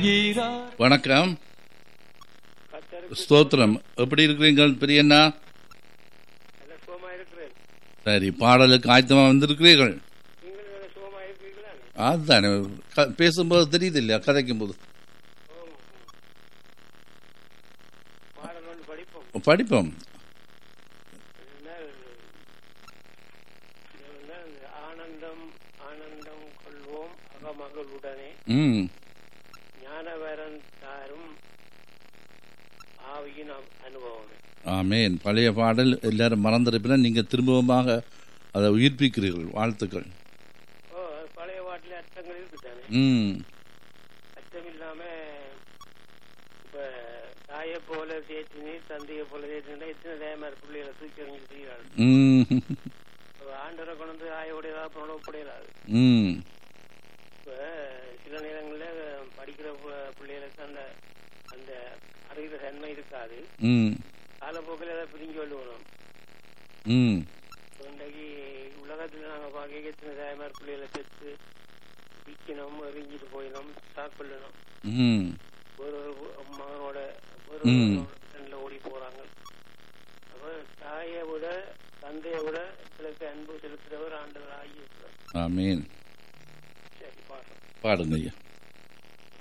செய்கிறார் வணக்கம் ஸ்தோத்திரம் எப்படி இருக்கிறீங்கள் பெரியண்ணா நல்ல சுகமா இருக்கிறேன் சரி பாடலுக்கு ஆயத்தமா வந்திருக்கிறீர்கள் நீங்கள் நல்ல சுகமா இருக்கிறீங்களா அதுதானே க- பேசும்போது தெரியுது இல்லையா கதைக்கும் போது பாடல் ஒன்று படிப்போம் படிப்போம் இருந்தால் இருந்தால் ஆனந்தம் ஆனந்தம் கொள்வோம் அகமகளுடனே ம் ஞானவரன் தாரும் ஆவியின் அ- அனுபவமே ஆமேன் பழைய பாடல் எல்லாரும் மறந்திருப்பினா நீங்க திரும்பவுமாக அதை உயிர்ப்பிக்கிறீர்கள் வாழ்த்துக்கள் ஓ அது பழைய பாட்டில் அர்த்தங்கள் இருக்குதானே ம் அர்த்தம் இல்லாம இப்ப தாயை போல தேய்ச்சினி தந்தையை போல தேய்ச்சினா எத்தனை தேமார் பிள்ளைகளை தூக்கி எறிஞ்சு செய்கிறாள் ம் ஆண்டரை கொண்டு வந்து ஆயோடைய புடலாது ம் இப்ப சில நேரங்களில் படிக்கிற பு- பிள்ளைகளுக்கு அந்த அந்த அறிகிற தன்மை இருக்காது ம் காலப்போக்கில் அதை பிரிஞ்சு கொள்ளுவோம் ம் இன்றைக்கு உலகத்தில் நாங்கள் பார்க்க எத்தனை தாய்மார் பிள்ளைகளை பெற்று விற்கணும் எரிஞ்சிட்டு போயிடும் சாக்கொள்ளணும் ம் ஒரு ஒரு மகனோட ஒரு ம். ஃப்ரெண்டில் ஓடி போறாங்க அப்ப தாயை விட தந்தையை விட சிலருக்கு அன்பு செலுத்துறவர் ஆண்டவர் ஆகியிருக்கிறார் ஆமேன் சரி பாடுறோம் பாடுங்க ஐயா